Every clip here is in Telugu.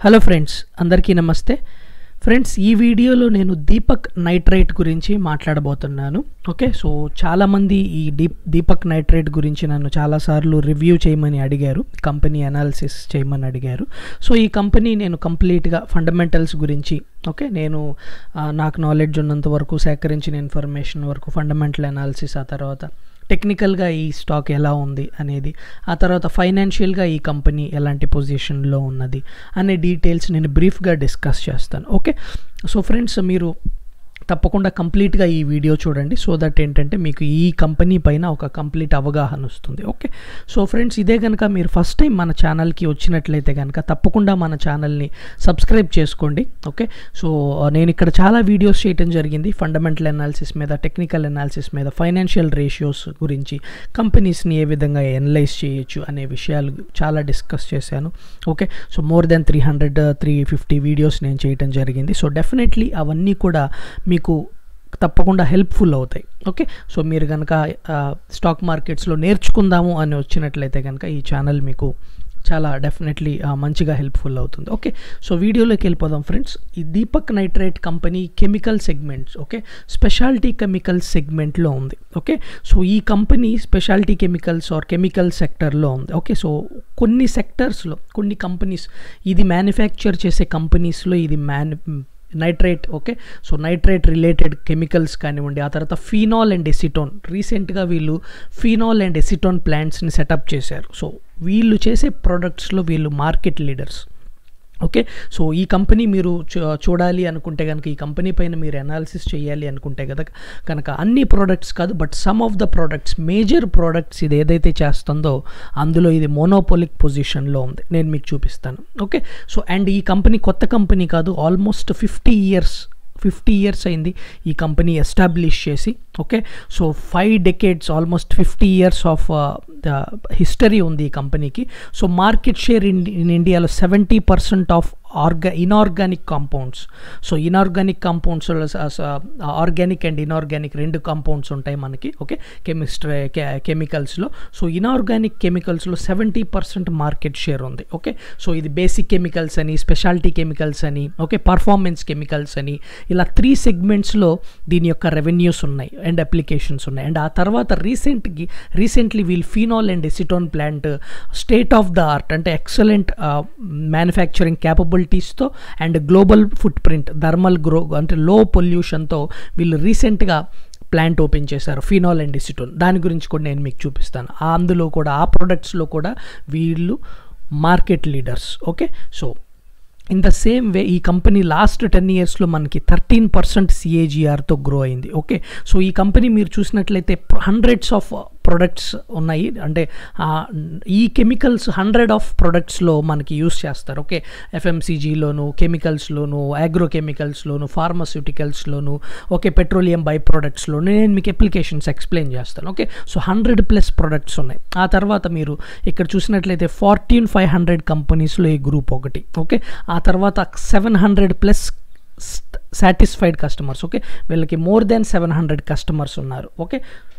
హలో ఫ్రెండ్స్ అందరికీ నమస్తే ఫ్రెండ్స్ ఈ వీడియోలో నేను దీపక్ నైట్రేట్ గురించి మాట్లాడబోతున్నాను ఓకే సో చాలామంది ఈ డీప్ దీపక్ నైట్రేట్ గురించి నన్ను చాలాసార్లు రివ్యూ చేయమని అడిగారు కంపెనీ అనాలిసిస్ చేయమని అడిగారు సో ఈ కంపెనీ నేను కంప్లీట్గా ఫండమెంటల్స్ గురించి ఓకే నేను ఆ, నాకు నాలెడ్జ్ ఉన్నంత వరకు సేకరించిన ఇన్ఫర్మేషన్ వరకు ఫండమెంటల్ అనాలిసిస్ ఆ తర్వాత టెక్నికల్గా ఈ స్టాక్ ఎలా ఉంది అనేది ఆ తర్వాత ఫైనాన్షియల్గా ఈ కంపెనీ ఎలాంటి పొజిషన్లో ఉన్నది అనే డీటెయిల్స్ నేను బ్రీఫ్గా డిస్కస్ చేస్తాను ఓకే సో ఫ్రెండ్స్ మీరు తప్పకుండా కంప్లీట్గా ఈ వీడియో చూడండి సో దట్ ఏంటంటే మీకు ఈ కంపెనీ పైన ఒక కంప్లీట్ అవగాహన వస్తుంది ఓకే సో ఫ్రెండ్స్ ఇదే కనుక మీరు ఫస్ట్ టైం మన ఛానల్కి వచ్చినట్లయితే కనుక తప్పకుండా మన ఛానల్ని సబ్స్క్రైబ్ చేసుకోండి ఓకే సో నేను ఇక్కడ చాలా వీడియోస్ చేయడం జరిగింది ఫండమెంటల్ అనాలిసిస్ మీద టెక్నికల్ అనాలిసిస్ మీద ఫైనాన్షియల్ రేషియోస్ గురించి కంపెనీస్ని ఏ విధంగా ఎనలైజ్ చేయొచ్చు అనే విషయాలు చాలా డిస్కస్ చేశాను okay so more then three hundred three fifty videos నేను చేయటం జరిగింది సో డెఫినెట్లీ అవన్నీ కూడా మీకు తప్పకుండా హెల్ప్ఫుల్ అవుతాయి ఓకే సో మీరు కనుక స్టాక్ మార్కెట్స్లో నేర్చుకుందాము అని వచ్చినట్లయితే కనుక ఈ ఛానల్ మీకు చాలా డెఫినెట్లీ మంచిగా హెల్ప్ఫుల్ అవుతుంది ఓకే సో వీడియోలోకి వెళ్ళిపోదాం ఫ్రెండ్స్ ఈ Deepak nitrate company chemical segments okay speciality chemical సెగ్మెంట్లో ఉంది ఓకే సో ఈ company speciality chemicals or chemical సెక్టర్లో ఉంది ఓకే సో కొన్ని సెక్టర్స్లో కొన్ని కంపెనీస్ ఇది మ్యానుఫ్యాక్చర్ చేసే కంపెనీస్లో ఇది మ్యాను nitrate okay so nitrate related chemicals కానివ్వండి ఆ తర్వాత ఫీనాల్ అండ్ ఎసిటోన్ రీసెంట్గా వీళ్ళు ఫీనాల్ అండ్ ఎసిటోన్ ప్లాంట్స్ని సెటప్ చేశారు సో వీళ్ళు చేసే ప్రోడక్ట్స్లో వీళ్ళు మార్కెట్ లీడర్స్ ఓకే సో ఈ కంపెనీ మీరు చూ- చూడాలి అనుకుంటే కనుక ఈ కంపెనీ పైన మీరు అనాలిసిస్ చేయాలి అనుకుంటే కదా కనుక అన్ని ప్రోడక్ట్స్ కాదు but some of the products major products ఇది ఏదైతే చేస్తుందో అందులో ఇది మోనోపోలిక్ పొజిషన్లో ఉంది నేను మీకు చూపిస్తాను ఓకే సో అండ్ ఈ కంపెనీ కొత్త కంపెనీ కాదు almost fifty years fifty years అయింది ఈ కంపెనీ ఎస్టాబ్లిష్ చేసి okay so five decades almost fifty years of history ఉంది ఈ కంపెనీకి so market share in in ఇండియాలో సెవెంటీ పర్సెంట్ ఆఫ్ ఆర్గా inorganic compounds so inorganic compounds organic and inorganic రెండు కాంపౌండ్స్ ఉంటాయి మనకి ఓకే కెమిస్ట్రీ కెమికల్స్లో సో ఇనార్గానిక్ కెమికల్స్లో సెవెంటీ పర్సెంట్ మార్కెట్ షేర్ ఉంది ఓకే సో ఇది బేసిక్ కెమికల్స్ అని స్పెషాలిటీ కెమికల్స్ అని ఓకే పర్ఫార్మెన్స్ కెమికల్స్ అని ఇలా త్రీ సెగ్మెంట్స్లో దీని యొక్క రెవెన్యూస్ ఉన్నాయి అండ్ అప్లికేషన్స్ ఉన్నాయి అండ్ ఆ తర్వాత రీసెంట్కి రీసెంట్లీ వీల్ phenol and acetone plant state of the art అంటే ఎక్సలెంట్ మ్యానుఫ్యాక్చరింగ్ క్యాపబిలిటీస్తో and global footprint thermal grow అంటే లో పొల్యూషన్తో వీళ్ళు రీసెంట్గా ప్లాంట్ ఓపెన్ చేశారు ఫినాల్ అండ్ ఎసిటోన్ దాని గురించి కూడా నేను మీకు చూపిస్తాను ఆ అందులో కూడా ఆ ప్రొడక్ట్స్లో కూడా వీళ్ళు market leaders okay so in the same way ఈ కంపెనీ లాస్ట్ టెన్ ఇయర్స్లో మనకి థర్టీన్ పర్సెంట్ సిఏజిఆర్తో గ్రో అయింది ఓకే సో ఈ కంపెనీ మీరు చూసినట్లయితే హండ్రెడ్స్ ఆఫ్ ప్రొడక్ట్స్ ఉన్నాయి అంటే ఆ, ఈ కెమికల్స్ హండ్రెడ్ ఆఫ్ ప్రొడక్ట్స్లో మనకి యూస్ చేస్తారు ఓకే ఎఫ్ఎంసీజీలోను కెమికల్స్లోను అగ్రో కెమికల్స్లోను ఫార్మస్యూటికల్స్లోను ఓకే పెట్రోలియం బై ప్రొడక్ట్స్లోను నేను మీకు అప్లికేషన్స్ ఎక్స్ప్లెయిన్ చేస్తాను okay so hundred plus products ఉన్నాయి ఆ తర్వాత మీరు ఇక్కడ చూసినట్లయితే ఫార్టీన్ ఫైవ్ హండ్రెడ్ కంపెనీస్లో ఈ గ్రూప్ ఒకటి ఓకే ఆ తర్వాత seven hundred plus satisfied customers okay వీళ్ళకి more than seven hundred customers ఉన్నారు ఓకే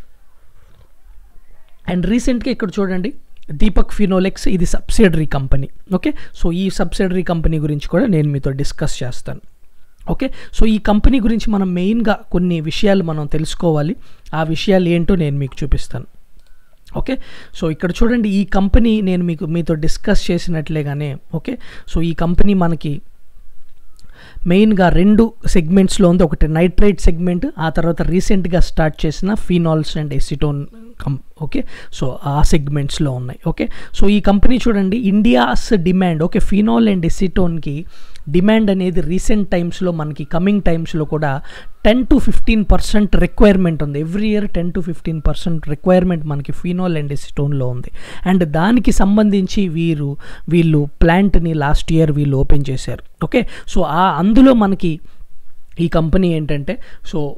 అండ్ రీసెంట్గా ఇక్కడ చూడండి దీపక్ ఫినోలెక్స్ ఇది సబ్సిడరీ కంపెనీ ఓకే సో ఈ సబ్సిడరీ కంపెనీ గురించి కూడా నేను మీతో డిస్కస్ చేస్తాను ఓకే సో ఈ కంపెనీ గురించి మనం మెయిన్గా కొన్ని విషయాలు మనం తెలుసుకోవాలి ఆ విషయాలు ఏంటో నేను మీకు చూపిస్తాను ఓకే సో ఇక్కడ చూడండి ఈ కంపెనీ నేను మీకు మీతో డిస్కస్ చేసినట్లేగానే ఓకే సో ఈ కంపెనీ మనకి మెయిన్గా రెండు సెగ్మెంట్స్లో ఉంది ఒకటి నైట్రైట్ సెగ్మెంట్ ఆ తర్వాత రీసెంట్గా స్టార్ట్ చేసిన ఫీనాల్స్ అండ్ ఎసిటోన్ కం ఓకే సో ఆ సెగ్మెంట్స్లో ఉన్నాయి ఓకే సో ఈ కంపెనీ చూడండి India's demand okay phenol and ఎసిటోన్కి డిమాండ్ అనేది రీసెంట్ టైమ్స్లో మనకి కమింగ్ టైమ్స్లో కూడా ten to fifteen percent requirement ఉంది every year ten to fifteen percent requirement మనకి ఫీనాల్ అండ్ ఎసిటోన్లో ఉంది అండ్ దానికి సంబంధించి వీరు వీళ్ళు ప్లాంట్ని లాస్ట్ ఇయర్ వీళ్ళు ఓపెన్ చేశారు ఓకే సో ఆ అందులో మనకి ఈ కంపెనీ ఏంటంటే సో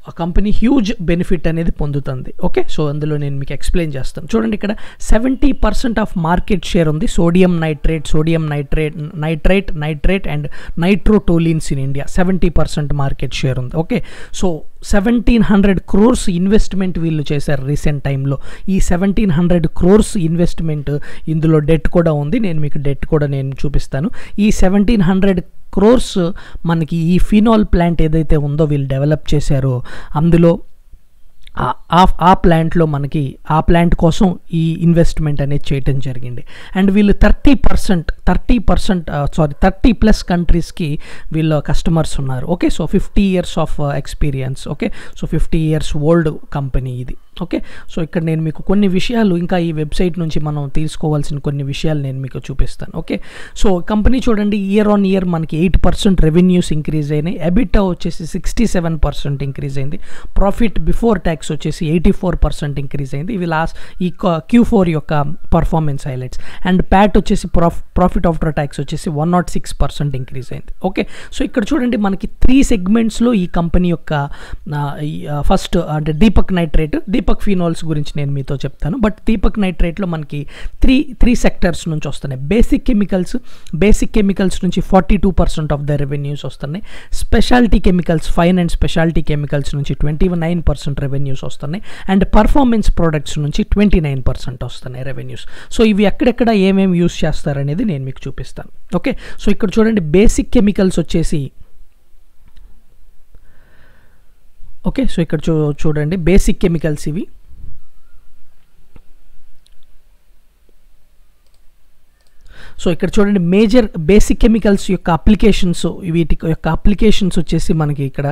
ఆ కంపెనీ హ్యూజ్ బెనిఫిట్ అనేది పొందుతుంది ఓకే సో అందులో నేను మీకు ఎక్స్ప్లెయిన్ చేస్తాను చూడండి ఇక్కడ seventy percent of market share ఉంది sodium nitrate sodium nitrate nitrate nitrate and nitrotoluenes in India seventy percent market share ఉంది okay so seventeen hundred crores investment వీళ్ళు చేశారు రీసెంట్ టైంలో ఈ సెవెంటీన్ హండ్రెడ్ క్రోర్స్ ఇన్వెస్ట్మెంట్ ఇందులో డెట్ కూడా ఉంది నేను మీకు డెట్ కూడా నేను చూపిస్తాను ఈ సెవెంటీన్ హండ్రెడ్ క్రోర్స్ మనకి ఈ ఫినాల్ ప్లాంట్ ఏదైతే ఉందో వీళ్ళు డెవలప్ చేశారో అందులో ఆ ప్లాంట్లో మనకి ఆ ప్లాంట్ కోసం ఈ ఇన్వెస్ట్మెంట్ అనేది చేయటం జరిగింది అండ్ వీళ్ళు thirty percent thirty percent sorry thirty plus కంట్రీస్కి వీళ్ళ కస్టమర్స్ ఉన్నారు okay so fifty years of experience okay so fifty years old company ఇది ఓకే సో ఇక్కడ నేను మీకు కొన్ని విషయాలు ఇంకా ఈ వెబ్సైట్ నుంచి మనం తీసుకోవాల్సిన కొన్ని విషయాలు నేను మీకు చూపిస్తాను ఓకే సో కంపెనీ చూడండి ఇయర్ ఆన్ ఇయర్ మనకి ఎయిట్ పర్సెంట్ రెవెన్యూస్ ఇంక్రీజ్ అయినాయి ఎబిటా వచ్చేసి సిక్స్టీ సెవెన్ పర్సెంట్ ఇంక్రీజ్ అయింది ప్రాఫిట్ బిఫోర్ ట్యాక్స్ వచ్చేసి ఎయిటీ ఫోర్ పర్సెంట్ ఇంక్రీజ్ అయింది ఇవి లాస్ట్ ఈ క్యూ ఫోర్ యొక్క పర్ఫార్మెన్స్ హైలైట్స్ అండ్ ప్యాట్ వచ్చేసి ప్రాఫ్ ప్రాఫిట్ ఆఫ్టర్ ట్యాక్స్ వచ్చేసి one nought six percent increase అయింది ఓకే సో ఇక్కడ చూడండి మనకి త్రీ సెగ్మెంట్స్లో ఈ కంపెనీ యొక్క ఫస్ట్ అంటే దీపక్ నైట్రేట్ దీపక్ ఫినాల్స్ గురించి నేను మీతో చెప్తాను బట్ దీపక్ నైట్రేట్లో మనకి త్రీ త్రీ సెక్టర్స్ నుంచి వస్తున్నాయి బేసిక్ కెమికల్స్ బేసిక్ కెమికల్స్ నుంచి forty two percent of the revenues వస్తున్నాయి speciality chemicals fine and speciality chemicals నుంచి ట్వంటీ నైన్ పర్సెంట్ రెవెన్యూస్ వస్తున్నాయి అండ్ పర్ఫార్మెన్స్ ప్రోడక్ట్స్ నుంచి ట్వంటీ నైన్ పర్సెంట్ వస్తున్నాయి రెవెన్యూస్ సో ఇవి ఎక్కడెక్కడ ఏమేమి యూస్ చేస్తారనేది నేను మీకు చూపిస్తాను ఓకే సో ఇక్కడ చూడండి బేసిక్ కెమికల్స్ వచ్చేసి ఓకే సో ఇక్కడ చూ చూడండి బేసిక్ కెమికల్స్ ఇవి సో ఇక్కడ చూడండి మేజర్ బేసిక్ కెమికల్స్ యొక్క అప్లికేషన్స్ వీటి యొక్క అప్లికేషన్స్ వచ్చేసి మనకి ఇక్కడ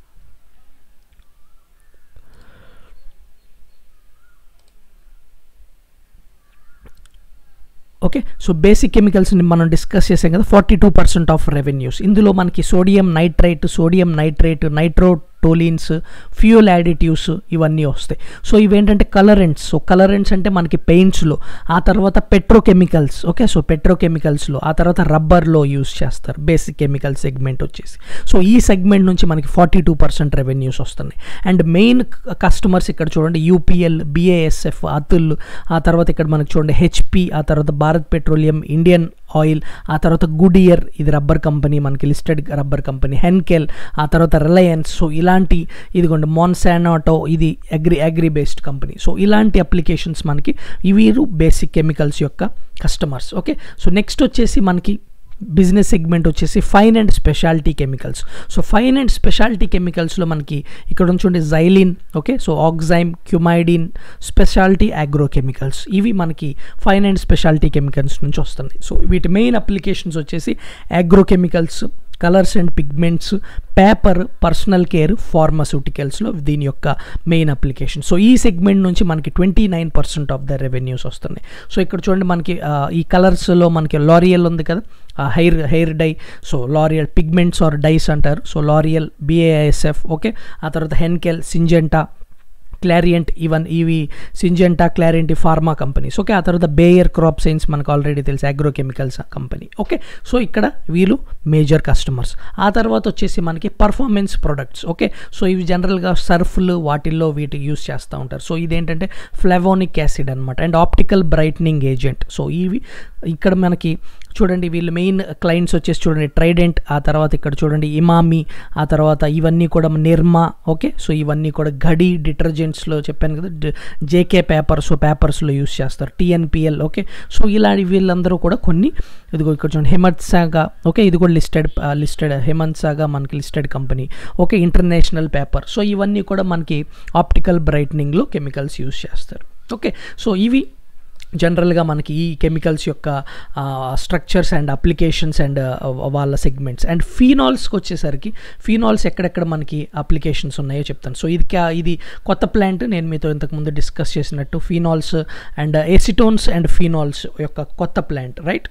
ఓకే సో బేసిక్ కెమికల్స్ని మనం డిస్కస్ చేసాం కదా forty two percent of revenues ఇందులో మనకి sodium nitrite sodium nitrate nitrotoluenes fuel additives ఇవన్నీ వస్తాయి సో ఇవేంటంటే కలరెంట్స్ సో కలరెంట్స్ అంటే మనకి పెయింట్స్లో ఆ తర్వాత పెట్రోకెమికల్స్ ఓకే సో పెట్రోకెమికల్స్లో ఆ తర్వాత రబ్బర్లో యూస్ చేస్తారు బేసిక్ కెమికల్ సెగ్మెంట్ వచ్చేసి సో ఈ సెగ్మెంట్ నుంచి మనకి ఫార్టీ టూ పర్సెంట్ రెవెన్యూస్ వస్తున్నాయి అండ్ మెయిన్ కస్టమర్స్ ఇక్కడ చూడండి యూపీఎల్ బిఏఎస్ఎఫ్ అతుల్ ఆ తర్వాత ఇక్కడ మనకి చూడండి హెచ్పి ఆ తర్వాత భారత్ పెట్రోలియం ఇండియన్ ఆయిల్ ఆ తర్వాత గుడ్ ఇయర్ ఇది రబ్బర్ కంపెనీ మనకి లిస్టెడ్ రబ్బర్ కంపెనీ హెన్కెల్ ఆ తర్వాత రిలయన్స్ సో ఇలాంటి ఇదిగోండి మాన్సానాటో ఇది agri agri based company so ఇలాంటి అప్లికేషన్స్ మనకి వీరు బేసిక్ కెమికల్స్ యొక్క కస్టమర్స్ ఓకే సో నెక్స్ట్ వచ్చేసి మనకి బిజినెస్ సెగ్మెంట్ వచ్చేసి fine and speciality chemicals so fine and speciality కెమికల్స్లో మనకి ఇక్కడ ఉంచుండే xylene okay so oxime cumidine speciality agro chemicals ఇవి మనకి ఫైన్ అండ్ స్పెషాలిటీ కెమికల్స్ నుంచి వస్తున్నాయి సో వీటి మెయిన్ అప్లికేషన్స్ వచ్చేసి agro chemicals colours and pigments paper personal care ఫార్మాస్యూటికల్స్లో దీని యొక్క మెయిన్ అప్లికేషన్ సో ఈ సెగ్మెంట్ నుంచి మనకి twenty nine percent of the revenues వస్తున్నాయి సో ఇక్కడ చూడండి మనకి ఈ కలర్స్లో మనకి లారియల్ ఉంది కదా hair hair dye so L'Oreal pigments or dyes అంటారు సో లారియల్ బిఏఎస్ఎఫ్ ఓకే ఆ తర్వాత హెన్కెల్ సింజెంటా క్లారియంట్ ఈవెన్ ఇవి Syngenta Clariant pharma companies okay ఆ తర్వాత బేయర్ క్రాప్ సైన్స్ మనకు ఆల్రెడీ తెలుసు అగ్రోకెమికల్స్ కంపెనీ ఓకే సో ఇక్కడ వీళ్ళు మేజర్ కస్టమర్స్ ఆ తర్వాత వచ్చేసి మనకి పర్ఫార్మెన్స్ ప్రొడక్ట్స్ ఓకే సో ఇవి జనరల్గా సర్ఫ్లు వాటిల్లో వీటి యూస్ చేస్తూ ఉంటారు సో ఇదేంటంటే ఫ్లెవోనిక్ యాసిడ్ అనమాట and optical brightening agent so ఇవి ఇక్కడ మనకి చూడండి వీళ్ళు మెయిన్ క్లయింట్స్ వచ్చేసి చూడండి ట్రైడెంట్ ఆ తర్వాత ఇక్కడ చూడండి ఇమామి ఆ తర్వాత ఇవన్నీ కూడా నిర్మా ఓకే సో ఇవన్నీ కూడా గడి డిటర్జెంట్స్లో చెప్పాను కదా జేకే పేపర్స్ పేపర్స్లో యూస్ చేస్తారు టిఎన్పిఎల్ ఓకే సో ఇలాంటి వీళ్ళందరూ కూడా కొన్ని ఇదిగో ఇక్కడ చూడండి హేమంత్ సాగా ఓకే ఇది కూడా లిస్టెడ్ లిస్టెడ్ హేమంత్ సాగా మనకి listed company okay international paper so ఇవన్నీ కూడా మనకి ఆప్టికల్ బ్రైట్నింగ్లో కెమికల్స్ యూస్ చేస్తారు ఓకే సో ఇవి జనరల్గా మనకి ఈ కెమికల్స్ యొక్క స్ట్రక్చర్స్ అండ్ అప్లికేషన్స్ అండ్ వాళ్ళ సెగ్మెంట్స్ అండ్ ఫీనాల్స్కి వచ్చేసరికి ఫీనాల్స్ ఎక్కడెక్కడ మనకి అప్లికేషన్స్ ఉన్నాయో చెప్తాను సో ఇది ఇది కొత్త ప్లాంట్ నేను మీతో ఇంతకుముందు డిస్కస్ చేసినట్టు phenols and acetones and phenols యొక్క కొత్త ప్లాంట్ రైట్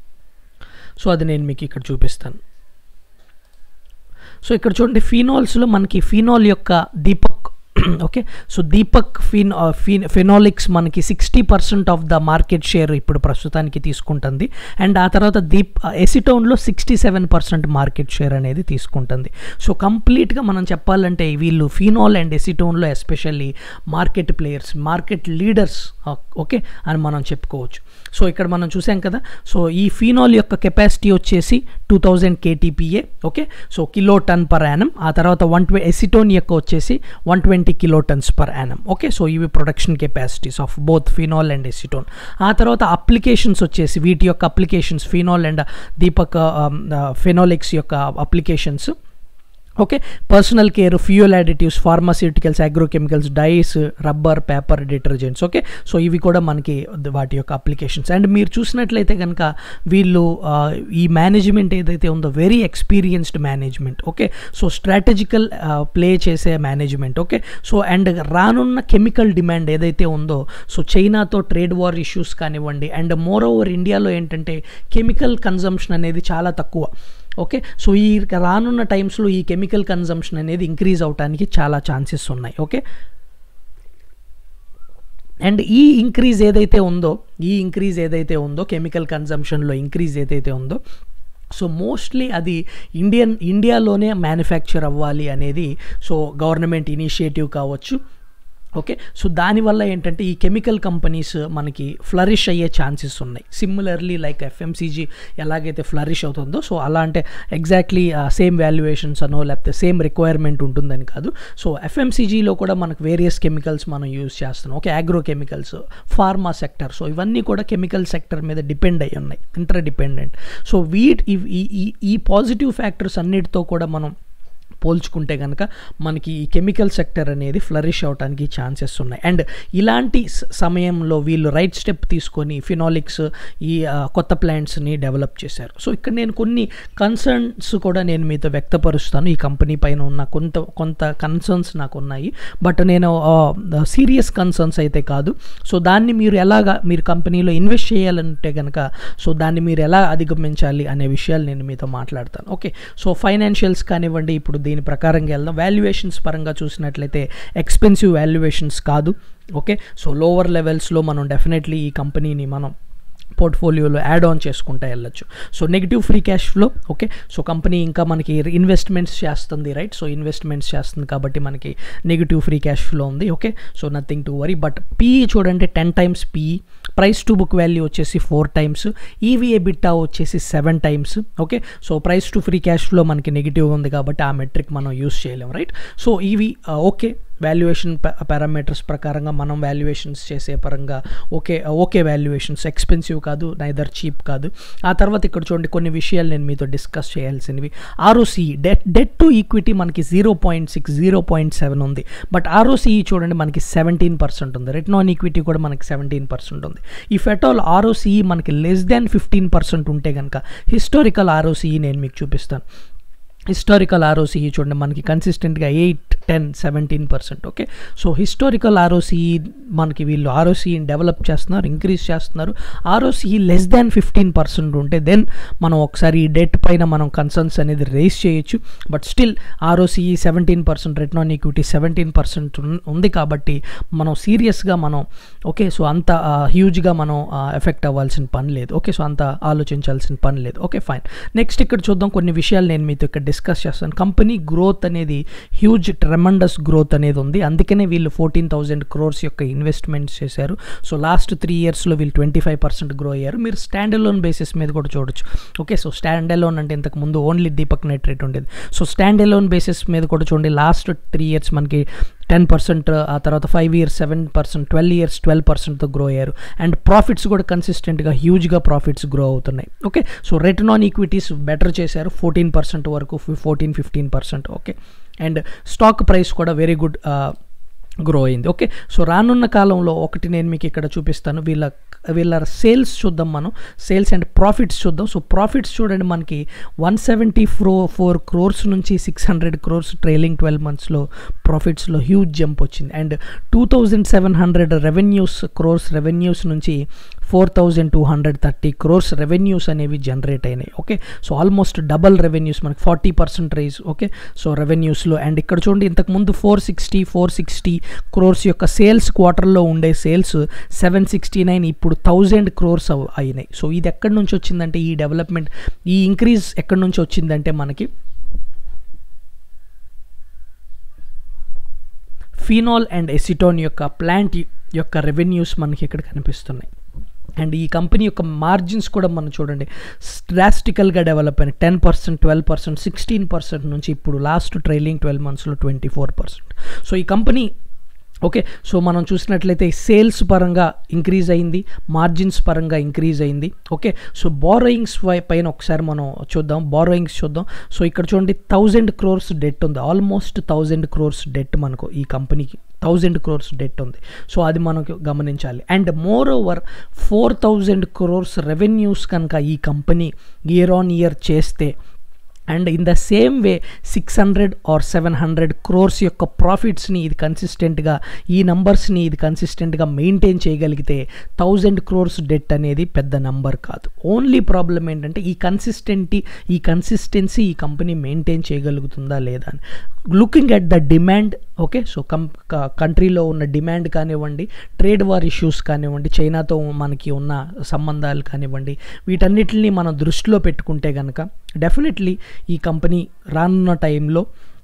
సో అది నేను మీకు ఇక్కడ చూపిస్తాను సో ఇక్కడ చూడండి ఫీనాల్స్లో మనకి ఫీనాల్ యొక్క దీపక్ ఓకే సో దీపక్ ఫిన్ ఫిన్ ఫెనాలిక్స్ మనకి sixty percent of the market share ఇప్పుడు ప్రస్తుతానికి తీసుకుంటుంది అండ్ ఆ తర్వాత దీప్ ఎసిటోన్లో sixty seven percent market share అనేది తీసుకుంటుంది సో కంప్లీట్గా మనం చెప్పాలంటే వీళ్ళు ఫినాల్ అండ్ ఎసిటోన్లో especially market players market leaders okay అని మనం చెప్పుకోవచ్చు సో ఇక్కడ మనం చూసాం కదా సో ఈ ఫినాల్ యొక్క కెపాసిటీ వచ్చేసి two thousand KTPA okay so kilo ton per annum ఆ తర్వాత వన్ ట్వె ఎసిటోన్ యొక్క వచ్చేసి one twenty kilo tons per annum okay so ఇవి production capacities of both phenol and acetone ఆ తర్వాత అప్లికేషన్స్ వచ్చేసి వీటి యొక్క applications phenol and Deepak Phenolics యొక్క applications okay personal care fuel additives pharmaceuticals agrochemicals dyes rubber paper detergents okay so ఇవి కూడా మనకి వాటి యొక్క అప్లికేషన్స్ అండ్ మీరు చూసినట్లయితే కనుక వీళ్ళు ఈ మేనేజ్మెంట్ ఏదైతే ఉందో very experienced management okay so strategical play చేసే మేనేజ్మెంట్ ఓకే సో అండ్ రానున్న కెమికల్ డిమాండ్ ఏదైతే ఉందో సో చైనాతో ట్రేడ్ వార్ ఇష్యూస్ కానివ్వండి అండ్ మోర్ ఓవర్ ఇండియాలో ఏంటంటే కెమికల్ కన్జంప్షన్ అనేది చాలా తక్కువ ఓకే సో ఈ రానున్న టైమ్స్లో ఈ కెమికల్ కన్జంప్షన్ అనేది ఇంక్రీజ్ అవడానికి చాలా ఛాన్సెస్ ఉన్నాయి ఓకే అండ్ ఈ ఇంక్రీజ్ ఏదైతే ఉందో ఈ ఇంక్రీజ్ ఏదైతే ఉందో కెమికల్ కన్జంప్షన్లో ఇంక్రీజ్ ఏదైతే ఉందో సో మోస్ట్లీ అది ఇండియన్ ఇండియాలోనే మ్యానుఫ్యాక్చర్ అవ్వాలి అనేది సో గవర్నమెంట్ ఇనిషియేటివ్ కావచ్చు ఓకే సో దానివల్ల ఏంటంటే ఈ కెమికల్ కంపెనీస్ మనకి ఫ్లరిష్ అయ్యే ఛాన్సెస్ ఉన్నాయి సిమిలర్లీ లైక్ ఎఫ్ఎంసీజీ ఎలాగైతే ఫ్లరిష్ అవుతుందో సో అలా అంటే ఎగ్జాక్ట్లీ సేమ్ వాల్యుయేషన్స్ అనో లేకపోతే సేమ్ రిక్వైర్మెంట్ ఉంటుందని కాదు సో ఎఫ్ఎంసీజీలో కూడా మనకు వేరియస్ కెమికల్స్ మనం యూజ్ చేస్తున్నాం okay agro chemicals pharma sector so ఇవన్నీ కూడా కెమికల్ సెక్టర్ మీద డిపెండ్ అయ్యి ఉన్నాయి ఇంటర్ డిపెండెంట్ సో వీట్ ఈ ఈ పాజిటివ్ ఫ్యాక్టర్స్ అన్నిటితో కూడా మనం పోల్చుకుంటే కనుక మనకి ఈ కెమికల్ సెక్టర్ అనేది ఫ్లరిష్ అవడానికి ఛాన్సెస్ ఉన్నాయి అండ్ ఇలాంటి సమయంలో వీళ్ళు రైట్ స్టెప్ తీసుకొని ఫినాలిక్స్ ఈ కొత్త ప్లాంట్స్ని డెవలప్ చేశారు సో ఇక్కడ నేను కొన్ని కన్సర్న్స్ కూడా నేను మీతో వ్యక్తపరుస్తాను ఈ కంపెనీ పైన ఉన్న కొంత కొంత కన్సర్న్స్ నాకు ఉన్నాయి బట్ నేను సీరియస్ కన్సర్న్స్ అయితే కాదు సో దాన్ని మీరు ఎలాగా మీరు కంపెనీలో ఇన్వెస్ట్ చేయాలంటే కనుక సో దాన్ని మీరు ఎలా అధిగమించాలి అనే విషయాలు నేను మీతో మాట్లాడతాను ఓకే సో ఫైనాన్షియల్స్ కానివ్వండి ఇప్పుడు దీని ప్రకారంగా వెళ్దాం వాల్యుయేషన్స్ పరంగా చూసినట్లయితే ఎక్స్పెన్సివ్ వాల్యుయేషన్స్ కాదు ఓకే సో లోవర్ లెవెల్స్లో మనం డెఫినెట్లీ ఈ కంపెనీని మనం పోర్ట్ఫోలియోలో యాడ్ ఆన్ చేసుకుంటా వెళ్ళొచ్చు so negative free cash flow okay so company ఇంకా మనకి ఇన్వెస్ట్మెంట్స్ చేస్తుంది రైట్ సో ఇన్వెస్ట్మెంట్స్ చేస్తుంది కాబట్టి మనకి నెగిటివ్ ఫ్రీ క్యాష్ ఫ్లో ఉంది okay so nothing to worry but PE చూడండి ten times PE price to book value వచ్చేసి ఫోర్ టైమ్స్ ఈవీఏ బిట్టా వచ్చేసి seven times okay so price to free cash flow మనకి నెగిటివ్ ఉంది కాబట్టి ఆ మెట్రిక్ మనం యూస్ చేయలేం రైట్ సో ఇవి ఓకే వాల్యుయేషన్ పారామీటర్స్ ప్రకారంగా మనం వాల్యుయేషన్స్ చేసే పరంగా ఓకే ఓకే వాల్యుయేషన్స్ ఎక్స్పెన్సివ్ కాదు నైదర్ చీప్ కాదు ఆ తర్వాత ఇక్కడ చూడండి కొన్ని విషయాలు నేను మీతో డిస్కస్ చేయాల్సినవి ROC debt debt to equity మనకి zero point six zero point seven ఉంది బట్ ఆర్ఓసిఈ చూడండి మనకి సెవెంటీన్ పర్సెంట్ ఉంది రిటర్న్ ఆన్ ఈక్విటీ కూడా మనకి సెవెంటీన్ పర్సెంట్ ఉంది ఈ ఫెటాల్ ఆర్ఓసిఈ మనకి లెస్ దాన్ ఫిఫ్టీన్ పర్సెంట్ ఉంటే కనుక హిస్టారికల్ ఆర్ఓసిఈ నేను మీకు చూపిస్తాను హిస్టారికల్ ఆర్ఓసిఈ చూడండి మనకి కన్సిస్టెంట్గా eight ten seventeen percent okay so historical ROCE మనకి వీళ్ళు ఆర్ఓసిఈని డెవలప్ చేస్తున్నారు ఇంక్రీజ్ చేస్తున్నారు ROCE less than fifteen percent ఉంటే దెన్ మనం ఒకసారి ఈ డెట్ పైన మనం కన్సర్న్స్ అనేది రేస్ చేయొచ్చు but still ROCE seventeen percent return on equity seventeen percent ఉంది కాబట్టి మనం సీరియస్గా మనం ఓకే సో అంత హ్యూజ్గా మనం ఎఫెక్ట్ అవ్వాల్సిన పని లేదు ఓకే సో అంత ఆలోచించాల్సిన పని లేదు ఓకే ఫైన్ నెక్స్ట్ ఇక్కడ చూద్దాం కొన్ని విషయాలు నేను మీతో ఇక్కడ డిస్కస్ చేస్తాను కంపెనీ గ్రోత్ అనేది హ్యూజ్ ట్రెమండస్ గ్రోత్ అనేది ఉంది అందుకనే వీళ్ళు ఫోర్టీన్ థౌజండ్ క్రోర్స్ యొక్క ఇన్వెస్ట్మెంట్స్ చేశారు సో లాస్ట్ త్రీ ఇయర్స్లో వీళ్ళు ట్వంటీ ఫైవ్ పర్సెంట్ గ్రో అయ్యారు మీరు స్టాండ్ అలోన్ బేసిస్ మీద కూడా చూడొచ్చు ఓకే సో స్టాండ్ అలోన్ అంటే ఇంతకు ముందు ఓన్లీ దీపక్ నైట్రేట్ ఉండేది సో స్టాండ్ అలోన్ బేసిస్ మీద కూడా చూడండి లాస్ట్ త్రీ ఇయర్స్ మనకి టెన్ పర్సెంట్ ఆ తర్వాత five years seven percent twelve years twelve పర్సెంట్తో గ్రో అయ్యారు అండ్ ప్రాఫిట్స్ కూడా కన్సిస్టెంట్గా హ్యూజ్గా ప్రాఫిట్స్ గ్రో అవుతున్నాయి okay so return on equities better చేశారు ఫోర్టీన్ పర్సెంట్ వరకు fourteen fifteen percent okay and stock price కూడా వెరీ గుడ్ గ్రో అయింది ఓకే సో రానున్న కాలంలో ఒకటి నేను మీకు ఇక్కడ చూపిస్తాను వీళ్ళ వీళ్ళ సేల్స్ చూద్దాం మనం సేల్స్ అండ్ ప్రాఫిట్స్ చూద్దాం సో ప్రాఫిట్స్ చూడండి మనకి వన్ సెవెంటీ ఫో ఫోర్ క్రోర్స్ నుంచి six hundred crores trailing twelve మంత్స్లో ప్రాఫిట్స్లో హ్యూజ్ జంప్ వచ్చింది and two thousand seven hundred revenues crores revenues నుంచి four thousand two hundred thirty crores revenues అనేవి జనరేట్ అయినాయి okay so almost double revenues మనకి forty percent rise okay so రెవెన్యూస్లో అండ్ ఇక్కడ చూడండి ఇంతకుముందు four sixty four sixty crores యొక్క సేల్స్ క్వార్టర్లో ఉండే సేల్స్ సెవెన్ సిక్స్టీ నైన్ ఇప్పుడు థౌజండ్ క్రోర్స్ అయినాయి సో ఇది ఎక్కడి నుంచి వచ్చిందంటే ఈ డెవలప్మెంట్ ఈ ఇంక్రీజ్ ఎక్కడి నుంచి వచ్చిందంటే మనకి ఫీనాల్ అండ్ ఎసిటోన్ యొక్క ప్లాంట్ యొక్క రెవెన్యూస్ మనకి ఇక్కడ కనిపిస్తున్నాయి అండ్ ఈ కంపెనీ యొక్క మార్జిన్స్ కూడా మనం చూడండి డ్రాస్టికల్గా డెవలప్ అయినాయి ten percent twelve percent sixteen percent నుంచి ఇప్పుడు లాస్ట్ ట్రైలింగ్ ట్వెల్వ్ మంత్స్లో ట్వంటీ ఫోర్ పర్సెంట్ సో ఈ కంపెనీ ఓకే సో మనం చూసినట్లయితే సేల్స్ పరంగా ఇంక్రీజ్ అయింది మార్జిన్స్ పరంగా ఇంక్రీజ్ అయింది ఓకే సో బారోయింగ్స్ పైన ఒకసారి మనం చూద్దాం బారోయింగ్స్ చూద్దాం సో ఇక్కడ చూడండి థౌజండ్ క్రోర్స్ డెట్ ఉంది ఆల్మోస్ట్ థౌజండ్ క్రోర్స్ డెట్ మనకు ఈ కంపెనీకి థౌజండ్ క్రోర్స్ డెట్ ఉంది సో అది మనకు గమనించాలి and more over four thousand crores revenues కనుక ఈ కంపెనీ ఇయర్ ఆన్ ఇయర్ చేస్తే and in the same way six hundred or seven hundred crores యొక్క ప్రాఫిట్స్ని ఇది కన్సిస్టెంట్గా ఈ నంబర్స్ని ఇది కన్సిస్టెంట్గా మెయింటైన్ చేయగలిగితే థౌజండ్ క్రోర్స్ డెట్ అనేది పెద్ద నంబర్ కాదు ఓన్లీ ప్రాబ్లం ఏంటంటే ఈ కన్సిస్టెంటీ ఈ కన్సిస్టెన్సీ ఈ కంపెనీ మెయింటైన్ చేయగలుగుతుందా లేదా అని looking at the demand okay so కం కంట్రీలో ఉన్న డిమాండ్ కానివ్వండి ట్రేడ్ వార్ ఇష్యూస్ కానివ్వండి చైనాతో మనకి ఉన్న సంబంధాలు కానివ్వండి వీటన్నిటిని మనం దృష్టిలో పెట్టుకుంటే కనుక డెఫినెట్లీ ఈ కంపెనీ రానున్న టైంలో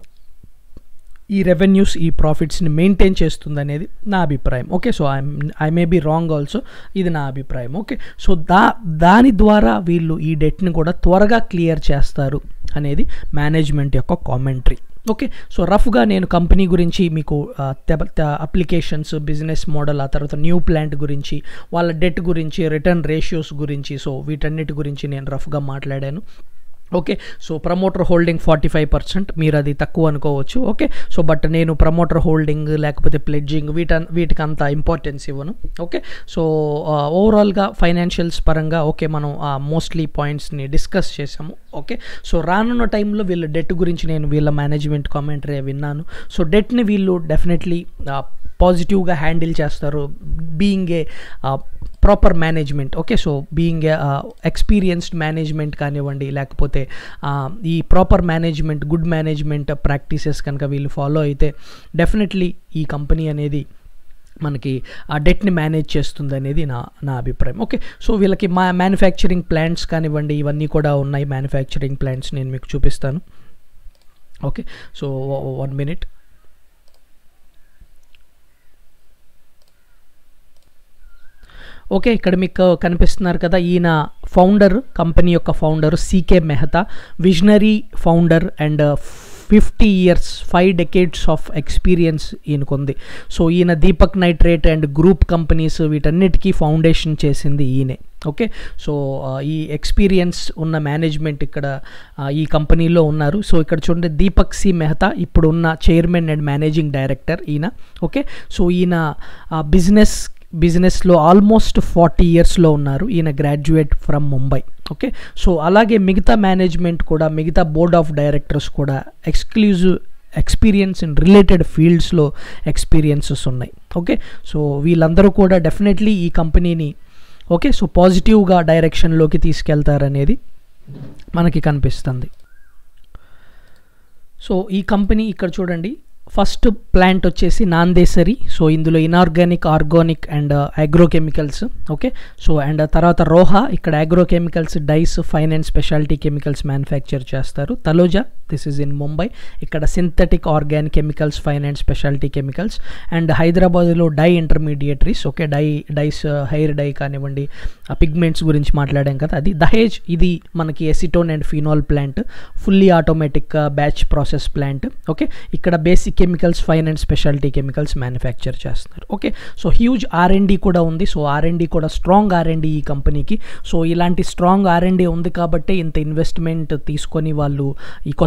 ఈ రెవెన్యూస్ ఈ ప్రాఫిట్స్ని మెయింటైన్ చేస్తుంది అనేది నా అభిప్రాయం okay so I I may be wrong also ఇది నా అభిప్రాయం ఓకే సో దా దాని ద్వారా వీళ్ళు ఈ డెట్ని కూడా త్వరగా క్లియర్ చేస్తారు అనేది మేనేజ్మెంట్ యొక్క కామెంటరీ ఓకే సో రఫ్గా నేను కంపెనీ గురించి మీకు అప్లికేషన్స్ బిజినెస్ మోడల్ ఆ తర్వాత న్యూ ప్లాంట్ గురించి వాళ్ళ డెట్ గురించి రిటర్న్ రేషియోస్ గురించి సో వీటన్నిటి గురించి నేను రఫ్గా మాట్లాడాను okay so promoter holding forty five percent మీరు అది తక్కువ అనుకోవచ్చు ఓకే సో బట్ నేను ప్రమోటర్ హోల్డింగ్ లేకపోతే ప్లెడ్జింగ్ వీట వీటికి అంత ఇంపార్టెన్స్ ఇవ్వను ఓకే సో ఓవరాల్గా ఫైనాన్షియల్స్ పరంగా ఓకే మనం మోస్ట్లీ పాయింట్స్ని డిస్కస్ చేసాము ఓకే సో రానున్న టైంలో వీళ్ళ డెట్ గురించి నేను వీళ్ళ మేనేజ్మెంట్ కామెంటరీ విన్నాను సో డెట్ని వీళ్ళు డెఫినెట్లీ పాజిటివ్గా హ్యాండిల్ చేస్తారు being a proper management okay so being experienced management కానివ్వండి లేకపోతే ఈ proper management good management practices కనుక వీళ్ళు ఫాలో అయితే డెఫినెట్లీ ఈ కంపెనీ అనేది మనకి ఆ డెట్ని మేనేజ్ చేస్తుంది అనేది నా నా అభిప్రాయం ఓకే సో వీళ్ళకి మా మ్యానుఫ్యాక్చరింగ్ ప్లాంట్స్ కానివ్వండి ఇవన్నీ కూడా ఉన్నాయి మ్యానుఫ్యాక్చరింగ్ ప్లాంట్స్ నేను మీకు చూపిస్తాను okay so one minute okay ఇక్కడ మీకు కనిపిస్తున్నారు కదా ఈయన ఫౌండర్ కంపెనీ యొక్క founder CK Mehta visionary founder and fifty years five decades of experience ఈయనకుంది సో ఈయన Deepak Nitrite and group companies వీటన్నిటికీ ఫౌండేషన్ చేసింది ఈయనే ఓకే సో ఈ ఎక్స్పీరియన్స్ ఉన్న మేనేజ్మెంట్ ఇక్కడ ఈ కంపెనీలో ఉన్నారు సో ఇక్కడ చూడండి దీపక్ సి మెహతా ఇప్పుడు ఉన్న చైర్మన్ అండ్ మేనేజింగ్ డైరెక్టర్ ఈయన ఓకే సో ఈయన బిజినెస్ బిజినెస్లో ఆల్మోస్ట్ ఫార్టీ ఇయర్స్లో ఉన్నారు ఈయన graduate from Mumbai okay so అలాగే మిగతా మేనేజ్మెంట్ కూడా మిగతా బోర్డ్ ఆఫ్ డైరెక్టర్స్ కూడా ఎక్స్క్లూజివ్ ఎక్స్పీరియన్స్ ఇన్ రిలేటెడ్ ఫీల్డ్స్లో ఎక్స్పీరియన్సెస్ ఉన్నాయి ఓకే సో వీళ్ళందరూ కూడా డెఫినెట్లీ ఈ కంపెనీని ఓకే సో పాజిటివ్గా డైరెక్షన్లోకి తీసుకెళ్తారనేది మనకి కనిపిస్తుంది సో ఈ కంపెనీ ఇక్కడ చూడండి ఫస్ట్ ప్లాంట్ వచ్చేసి నాందేసరి సో ఇందులో inorganic organic and agrochemicals okay so and తర్వాత రోహా ఇక్కడ agrochemicals dyes fine and speciality chemicals manufacture చేస్తారు Taloja this is in Mumbai ఇక్కడ synthetic organic chemicals fine and speciality chemicals and హైదరాబాద్లో dye intermediaries okay dye dyes hair dye కానివ్వండి పిగ్మెంట్స్ గురించి మాట్లాడాం కదా అది దహేజ్ ఇది మనకి acetone and phenol plant fully automatic batch process plant okay ఇక్కడ basic chemicals fine and speciality chemicals manufacture చేస్తున్నారు ఓకే సో హ్యూజ్ ఆర్ఎండి కూడా ఉంది సో ఆర్ఎండి కూడా స్ట్రాంగ్ ఆర్ఎండి ఈ కంపెనీకి సో ఇలాంటి స్ట్రాంగ్ ఆర్ఎండి ఉంది కాబట్టి ఇంత ఇన్వెస్ట్మెంట్ తీసుకొని వాళ్ళు ఈ కొత్త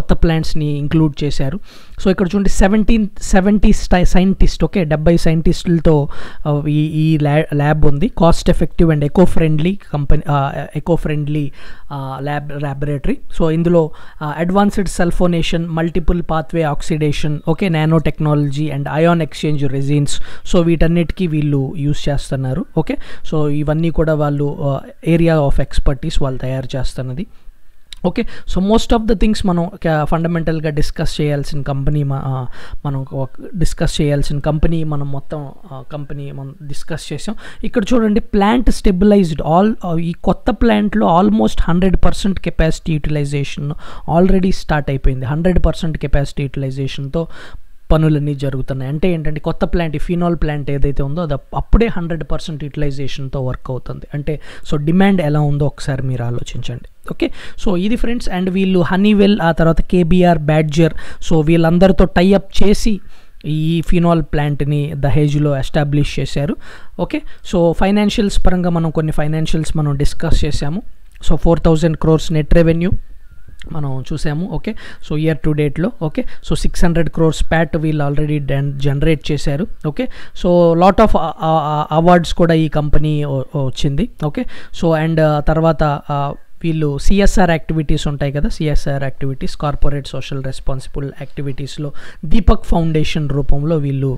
కొత్త ప్లాంట్స్ని ఇంక్లూడ్ చేశారు సో ఇక్కడ చూడండి సెవెంటీన్ సెవెంటీ సైంటిస్ట్ ఓకే డెబ్బై సైంటిస్టులతో ఈ ఈ ల్యాబ్ ఉంది cost effective and eco friendly company eco friendly lab laboratory so ఇందులో advanced sulphonation multiple pathway oxidation okay nano technology and ion exchange resins so వీటన్నిటికీ వీళ్ళు యూస్ చేస్తున్నారు ఓకే సో ఇవన్నీ కూడా వాళ్ళు ఏరియా ఆఫ్ ఎక్స్పర్టీస్ వాళ్ళు తయారు చేస్తున్నది okay so most of the things మనం ఫండమెంటల్గా డిస్కస్ చేయాల్సిన కంపెనీ మనం డిస్కస్ చేయాల్సిన కంపెనీ మనం మొత్తం కంపెనీ మనం డిస్కస్ చేసాం ఇక్కడ చూడండి ప్లాంట్ స్టెబిలైజ్డ్ ఆల్ ఈ కొత్త ప్లాంట్లో almost hundred percent capacity utilization already start అయిపోయింది హండ్రెడ్ పర్సెంట్ కెపాసిటీ యూటిలైజేషన్తో పనులన్నీ జరుగుతున్నాయి అంటే ఏంటంటే కొత్త ప్లాంట్ ఈ ఫినాల్ ప్లాంట్ ఏదైతే ఉందో అది అప్పుడే హండ్రెడ్ పర్సెంట్ యూటిలైజేషన్తో వర్క్ అవుతుంది అంటే సో డిమాండ్ ఎలా ఉందో ఒకసారి మీరు ఆలోచించండి ఓకే సో ఇది ఫ్రెండ్స్ అండ్ వీళ్ళు హనీవెల్ ఆ తర్వాత కేబీఆర్ బ్యాడ్జర్ సో వీళ్ళందరితో టైఅప్ చేసి ఈ ఫినాల్ ప్లాంట్ని దహేజ్లో ఎస్టాబ్లిష్ చేశారు ఓకే సో ఫైనాన్షియల్స్ పరంగా మనం కొన్ని ఫైనాన్షియల్స్ మనం డిస్కస్ చేసాము so four thousand crores net revenue మనం చూసాము ఓకే సో ఇయర్ టు డేట్లో okay so six hundred crores PAT వీళ్ళు ఆల్రెడీ జనరేట్ చేశారు okay so lot of awards కూడా ఈ కంపెనీ వచ్చింది ఓకే సో అండ్ తర్వాత వీళ్ళు సిఎస్ఆర్ యాక్టివిటీస్ ఉంటాయి కదా CSR activities corporate social responsible యాక్టివిటీస్లో దీపక్ ఫౌండేషన్ రూపంలో వీళ్ళు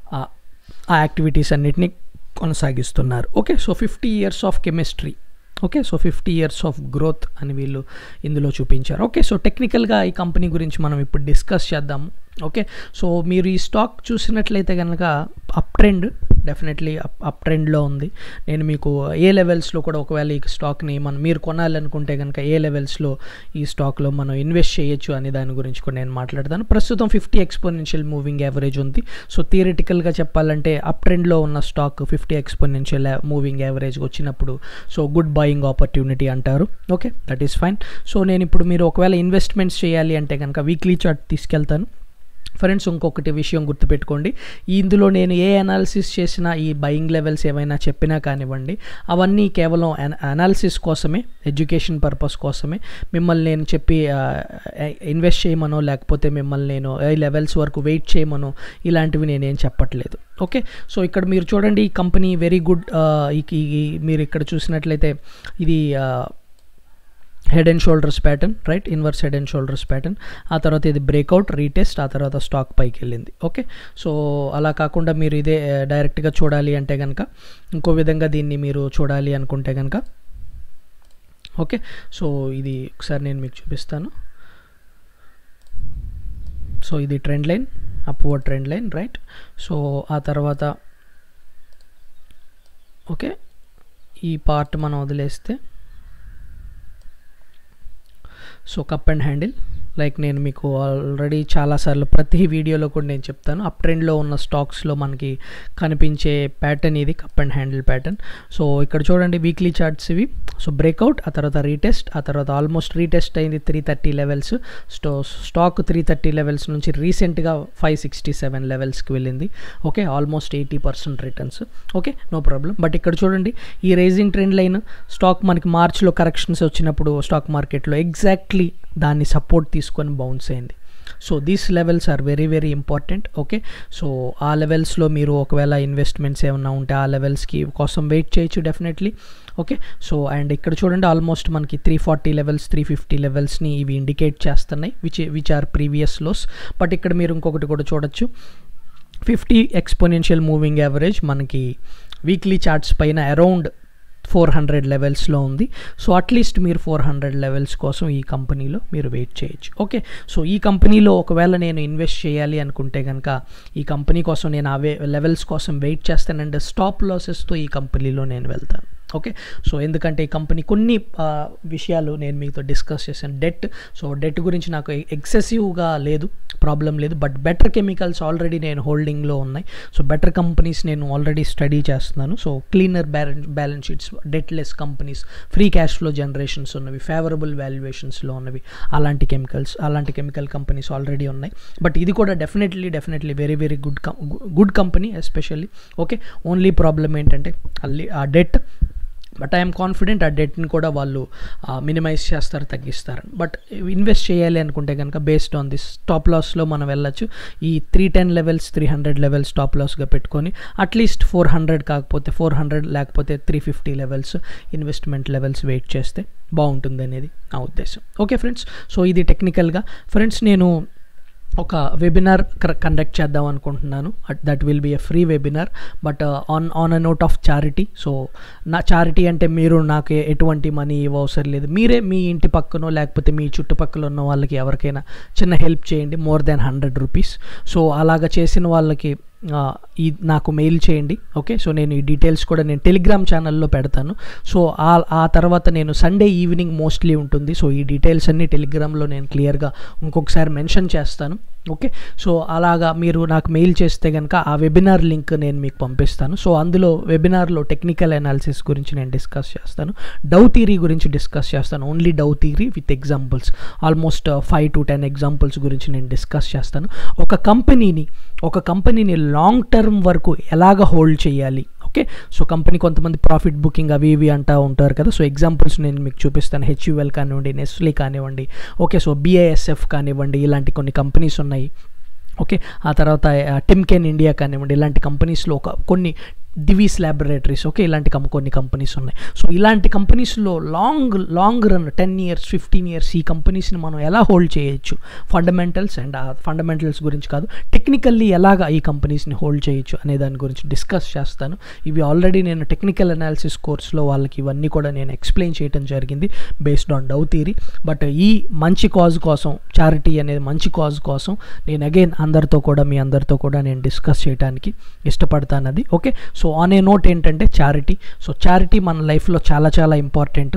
ఆ యాక్టివిటీస్ అన్నిటిని కొనసాగిస్తున్నారు okay so fifty years of chemistry okay so fifty years of growth అని వీళ్ళు ఇందులో చూపించారు ఓకే సో టెక్నికల్గా ఈ కంపెనీ గురించి మనం ఇప్పుడు డిస్కస్ చేద్దాము ఓకే సో మీరు ఈ స్టాక్ చూసినట్లయితే కనుక up trend definitely up up ట్రెండ్లో ఉంది నేను మీకు ఏ లెవెల్స్లో కూడా ఒకవేళ ఈ స్టాక్ని మనం మీరు కొనాలనుకుంటే కనుక ఏ లెవెల్స్లో ఈ స్టాక్లో మనం ఇన్వెస్ట్ చేయొచ్చు అనే దాని గురించి కూడా నేను మాట్లాడతాను ప్రస్తుతం ఫిఫ్టీ ఎక్స్పోనెన్షియల్ మూవింగ్ యావరేజ్ ఉంది సో థియరిటికల్గా చెప్పాలంటే అప్ ట్రెండ్లో ఉన్న stock fifty exponential moving average వచ్చినప్పుడు సో గుడ్ బయింగ్ ఆపర్చునిటీ అంటారు okay that is fine so నేను ఇప్పుడు మీరు ఒకవేళ ఇన్వెస్ట్మెంట్స్ చేయాలి అంటే కనుక వీక్లీ చార్ట్ తీసుకెళ్తాను ఫ్రెండ్స్ ఇంకొకటి విషయం గుర్తుపెట్టుకోండి ఇందులో నేను ఏ అనాలిసిస్ చేసినా ఈ బయింగ్ లెవెల్స్ ఏమైనా చెప్పినా కానివ్వండి అవన్నీ కేవలం అనాలిసిస్ కోసమే ఎడ్యుకేషన్ పర్పస్ కోసమే మిమ్మల్ని నేను చెప్పి ఇన్వెస్ట్ చేయమనో లేకపోతే మిమ్మల్ని నేను ఏ లెవెల్స్ వరకు వెయిట్ చేయమనో ఇలాంటివి నేనేం చెప్పట్లేదు ఓకే సో ఇక్కడ మీరు చూడండి ఈ కంపెనీ వెరీ గుడ్ మీరు ఇక్కడ చూసినట్లయితే ఇది head and shoulders pattern right inverse head and shoulders pattern ఆ తర్వాత ఇది బ్రేక్అవుట్ రీటెస్ట్ ఆ తర్వాత స్టాక్ పైకి వెళ్ళింది ఓకే సో అలా కాకుండా మీరు ఇదే డైరెక్ట్గా చూడాలి అంటే కనుక ఇంకో విధంగా దీన్ని మీరు చూడాలి అనుకుంటే కనుక ఓకే సో ఇది ఒకసారి నేను మీకు చూపిస్తాను సో ఇది trend line upward trend line right so ఆ తర్వాత ఓకే ఈ పార్ట్ మనం వదిలేస్తే so cup and handle like నేను మీకు ఆల్రెడీ చాలాసార్లు ప్రతి వీడియోలో కూడా నేను చెప్తాను అప్ ట్రెండ్లో ఉన్న స్టాక్స్లో మనకి కనిపించే ప్యాటర్న్ ఇది cup and handle pattern so ఇక్కడ చూడండి వీక్లీ చార్ట్స్ ఇవి సో బ్రేక్అవుట్ ఆ తర్వాత రీటెస్ట్ ఆ తర్వాత ఆల్మోస్ట్ రీటెస్ట్ అయింది త్రీ థర్టీ లెవెల్స్ స్టో స్టాక్ త్రీ థర్టీ లెవెల్స్ నుంచి రీసెంట్గా ఫైవ్ సిక్స్టీ సెవెన్ లెవెల్స్కి వెళ్ళింది okay almost eighty percent returns okay no problem but ఇక్కడ చూడండి ఈ రైజింగ్ ట్రెండ్ లైన్ స్టాక్ మనకి మార్చ్లో కరెక్షన్స్ వచ్చినప్పుడు స్టాక్ మార్కెట్లో ఎగ్జాక్ట్లీ దాన్ని సపోర్ట్ తీసుకొని బౌన్స్ అయింది so these levels are very very important okay so ఆ లెవెల్స్లో మీరు ఒకవేళ ఇన్వెస్ట్మెంట్స్ ఏమన్నా ఉంటే ఆ లెవెల్స్కి కోసం వెయిట్ చేయొచ్చు డెఫినెట్లీ ఓకే సో అండ్ ఇక్కడ చూడండి ఆల్మోస్ట్ మనకి three forty levels three fifty లెవెల్స్ని ఇవి ఇండికేట్ చేస్తున్నాయి which which are previous lows but ఇక్కడ మీరు ఇంకొకటి కూడా చూడొచ్చు ఫిఫ్టీ ఎక్స్పోనెన్షియల్ మూవింగ్ యావరేజ్ మనకి వీక్లీ చార్ట్స్ పైన అరౌండ్ ఫోర్ హండ్రెడ్ లెవెల్స్లో ఉంది సో అట్లీస్ట్ మీరు ఫోర్ హండ్రెడ్ లెవెల్స్ కోసం ఈ కంపెనీలో మీరు వెయిట్ చేయొచ్చు ఓకే సో ఈ కంపెనీలో ఒకవేళ నేను ఇన్వెస్ట్ చేయాలి అనుకుంటే కనుక ఈ కంపెనీ కోసం నేను అవే లెవెల్స్ కోసం వెయిట్ చేస్తానంటే స్టాప్ లాసెస్తో ఈ కంపెనీలో నేను వెళ్తాను ఓకే సో ఎందుకంటే ఈ కంపెనీ కొన్ని విషయాలు నేను మీతో డిస్కస్ చేశాను డెట్ సో డెట్ గురించి నాకు ఎక్సెసివ్గా లేదు ప్రాబ్లం లేదు బట్ బెటర్ కెమికల్స్ ఆల్రెడీ నేను హోల్డింగ్లో ఉన్నాయి సో బెటర్ కంపెనీస్ నేను ఆల్రెడీ స్టడీ చేస్తున్నాను so cleaner balance balance sheets debtless companies free cash flow generations ఉన్నవి ఫేవరబుల్ వాల్యుయేషన్స్లో ఉన్నవి అలాంటి కెమికల్స్ అలాంటి కెమికల్ కంపెనీస్ ఆల్రెడీ ఉన్నాయి బట్ ఇది కూడా definitely definitely very very good good company especially okay only problem ఏంటంటే ఆ డెట్ బట్ ఐఎమ్ కాన్ఫిడెంట్ ఆ డెట్ని కూడా వాళ్ళు మినిమైజ్ చేస్తారు తగ్గిస్తారు బట్ ఇన్వెస్ట్ చేయాలి అనుకుంటే కనుక బేస్డ్ ఆన్ దిస్ స్టాప్ లాస్లో మనం వెళ్ళొచ్చు ఈ three ten levels three hundred levels stop లాస్గా పెట్టుకొని అట్లీస్ట్ ఫోర్ హండ్రెడ్ కాకపోతే ఫోర్ హండ్రెడ్ లేకపోతే three fifty levels investment levels wait చేస్తే బాగుంటుంది అనేది నా ఉద్దేశం ఓకే ఫ్రెండ్స్ సో ఇది టెక్నికల్గా ఫ్రెండ్స్ నేను ఒక వెబినార్ కండక్ట్ చేద్దాం అనుకుంటున్నాను that will be a free webinar but on on a note of charity so నా చారిటీ అంటే మీరు నాకు ఎటువంటి మనీ ఇవ్వవసరం లేదు మీరే మీ ఇంటి పక్కనో లేకపోతే మీ చుట్టుపక్కల ఉన్న వాళ్ళకి ఎవరికైనా చిన్న హెల్ప్ చేయండి more than hundred rupees so అలాగ చేసిన వాళ్ళకి ఈ నాకు మెయిల్ చేయండి ఓకే సో నేను ఈ డీటెయిల్స్ కూడా నేను టెలిగ్రామ్ ఛానల్లో పెడతాను సో ఆ ఆ తర్వాత నేను సండే ఈవినింగ్ మోస్ట్లీ ఉంటుంది సో ఈ డీటెయిల్స్ అన్నీ టెలిగ్రామ్లో నేను క్లియర్గా ఇంకొకసారి మెన్షన్ చేస్తాను ఓకే సో అలాగా మీరు నాకు మెయిల్ చేస్తే కనుక ఆ వెబినార్ లింక్ నేను మీకు పంపిస్తాను సో అందులో వెబినార్లో టెక్నికల్ అనాలిసిస్ గురించి నేను డిస్కస్ చేస్తాను డౌ థీరీ గురించి డిస్కస్ చేస్తాను only Dow theory with examples almost five to ten examples గురించి నేను డిస్కస్ చేస్తాను ఒక కంపెనీని ఒక కంపెనీని లాంగ్ టర్మ్ వరకు ఎలాగ హోల్డ్ చేయాలి ఓకే సో కంపెనీ కొంతమంది ప్రాఫిట్ బుకింగ్ అవి ఇవి అంటూ ఉంటారు కదా సో ఎగ్జాంపుల్స్ నేను మీకు చూపిస్తాను హెచ్యుఎల్ కానివ్వండి నెస్లీ కానివ్వండి ఓకే సో బిఐఎస్ఎఫ్ కానివ్వండి ఇలాంటి కొన్ని కంపెనీస్ ఉన్నాయి ఓకే ఆ తర్వాత టిమ్కెన్ ఇండియా కానివ్వండి ఇలాంటి కంపెనీస్లో ఒక కొన్ని డివీస్ ల్యాబొరేటరీస్ ఓకే ఇలాంటి కం కొన్ని కంపెనీస్ ఉన్నాయి సో ఇలాంటి కంపెనీస్లో long long run ten years fifteen years ఈ కంపెనీస్ని మనం ఎలా హోల్డ్ చేయొచ్చు ఫండమెంటల్స్ అండ్ ఆ ఫండమెంటల్స్ గురించి కాదు టెక్నికల్లీ ఎలాగా ఈ కంపెనీస్ని హోల్డ్ చేయొచ్చు అనే దాని గురించి డిస్కస్ చేస్తాను ఇవి ఆల్రెడీ నేను టెక్నికల్ అనాలిసిస్ కోర్స్లో వాళ్ళకి ఇవన్నీ కూడా నేను ఎక్స్ప్లెయిన్ చేయడం జరిగింది based on Dow theory but ఈ మంచి కాజ్ కోసం చారిటీ అనేది మంచి కాజ్ కోసం నేను అగైన్ అందరితో కూడా మీ అందరితో కూడా నేను డిస్కస్ చేయడానికి ఇష్టపడతాను అది okay so on a note ఏంటంటే చారిటీ సో చారిటీ మన లైఫ్లో చాలా చాలా ఇంపార్టెంట్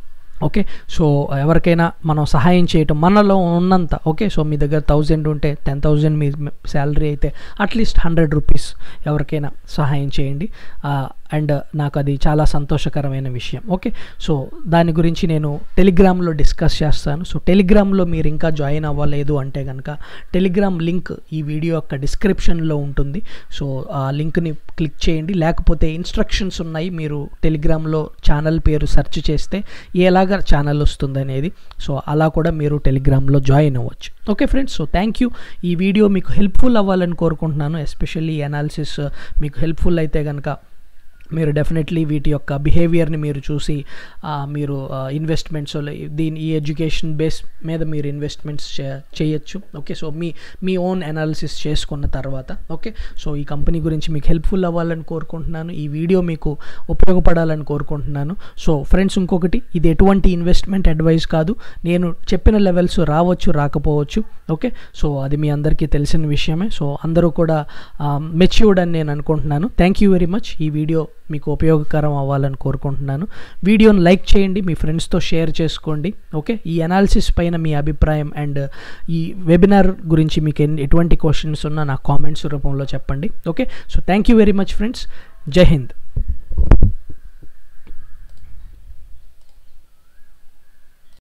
ఓకే సో ఎవరికైనా మనం సహాయం చేయటం మనలో ఉన్నంత ఓకే సో మీ దగ్గర థౌజండ్ ఉంటే టెన్ థౌజండ్ మీ శాలరీ అయితే అట్లీస్ట్ హండ్రెడ్ రూపీస్ ఎవరికైనా సహాయం చేయండి అండ్ నాకు అది చాలా సంతోషకరమైన విషయం ఓకే సో దాని గురించి నేను టెలిగ్రామ్లో డిస్కస్ చేస్తాను సో టెలిగ్రామ్లో మీరు ఇంకా జాయిన్ అవ్వలేదు అంటే కనుక టెలిగ్రామ్ లింక్ ఈ వీడియో యొక్క డిస్క్రిప్షన్లో ఉంటుంది సో ఆ లింక్ని క్లిక్ చేయండి లేకపోతే ఇన్స్ట్రక్షన్స్ ఉన్నాయి మీరు టెలిగ్రామ్లో ఛానల్ పేరు సెర్చ్ చేస్తే ఎలాగ ఛానల్ వస్తుంది అనేది సో అలా కూడా మీరు టెలిగ్రామ్లో జాయిన్ అవ్వచ్చు okay friends so thank you ఈ వీడియో మీకు హెల్ప్ఫుల్ అవ్వాలని కోరుకుంటున్నాను ఎస్పెషల్లీ అనాలిసిస్ మీకు హెల్ప్ఫుల్ అయితే కనుక మీరు డెఫినెట్లీ వీటి యొక్క బిహేవియర్ని మీరు చూసి మీరు ఇన్వెస్ట్మెంట్స్ దీని ఈ ఎడ్యుకేషన్ బేస్ మీద మీరు ఇన్వెస్ట్మెంట్స్ చేయొచ్చు ఓకే సో మీ మీ ఓన్ అనాలిసిస్ చేసుకున్న తర్వాత ఓకే సో ఈ కంపెనీ గురించి మీకు హెల్ప్ఫుల్ అవ్వాలని కోరుకుంటున్నాను ఈ వీడియో మీకు ఉపయోగపడాలని కోరుకుంటున్నాను సో ఫ్రెండ్స్ ఇంకొకటి ఇది ఎటువంటి ఇన్వెస్ట్మెంట్ అడ్వైస్ కాదు నేను చెప్పిన లెవెల్స్ రావచ్చు రాకపోవచ్చు ఓకే సో అది మీ అందరికీ తెలిసిన విషయమే సో అందరూ కూడా మెచ్యూర్డ్ అని నేను అనుకుంటున్నాను థ్యాంక్ యూ వెరీ మచ్ ఈ వీడియో మీకు ఉపయోగకరం అవ్వాలని కోరుకుంటున్నాను వీడియోని లైక్ చేయండి మీ ఫ్రెండ్స్తో షేర్ చేసుకోండి ఓకే ఈ అనాలిసిస్ పైన మీ అభిప్రాయం అండ్ ఈ వెబినార్ గురించి మీకు ఎటువంటి క్వశ్చన్స్ ఉన్నా నా కామెంట్స్ రూపంలో చెప్పండి okay so thank you very much friends జై హింద్